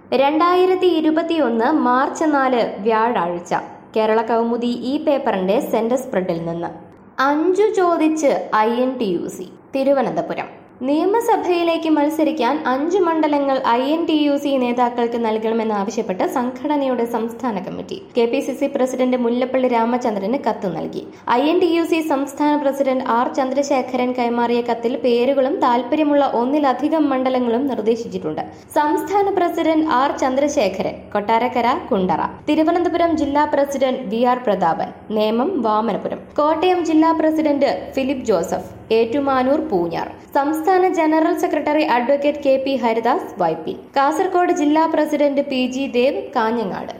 രണ്ടായിരത്തി ഇരുപത്തിയൊന്ന് മാർച്ച് നാല് വ്യാഴാഴ്ച കേരള കൗമുദി ഈ പേപ്പറിന്റെ സെന്റർ സ്പ്രെഡിൽ നിന്ന് അഞ്ചു ചോദിച്ച് I N T U C Thiruvananthapuram നിയമസഭയിലേക്ക് മത്സരിക്കാൻ അഞ്ച് മണ്ഡലങ്ങൾ I N T U C നേതാക്കൾക്ക് നൽകണമെന്നാവശ്യപ്പെട്ട് സംഘടനയുടെ സംസ്ഥാന കമ്മിറ്റി K P C C president Mullappally രാമചന്ദ്രന് കത്ത് നൽകി I N T U C സംസ്ഥാന പ്രസിഡന്റ് ആർ ചന്ദ്രശേഖരൻ കൈമാറിയ കത്തിൽ പേരുകളും താൽപര്യമുള്ള ഒന്നിലധികം മണ്ഡലങ്ങളും നിർദ്ദേശിച്ചിട്ടുണ്ട് സംസ്ഥാന പ്രസിഡന്റ് ആർ ചന്ദ്രശേഖരൻ കൊട്ടാരക്കര കുണ്ടറ തിരുവനന്തപുരം ജില്ലാ president V R Prathapan Nemom Vamanapuram Kottayam ജില്ലാ പ്രസിഡന്റ് ഫിലിപ്പ് ജോസഫ് ഏറ്റുമാനൂർ പൂഞ്ഞാർ സംസ്ഥാന general secretary advocate K P Haridas Vypin Kasaragod ജില്ലാ president P G Dev Kanhangad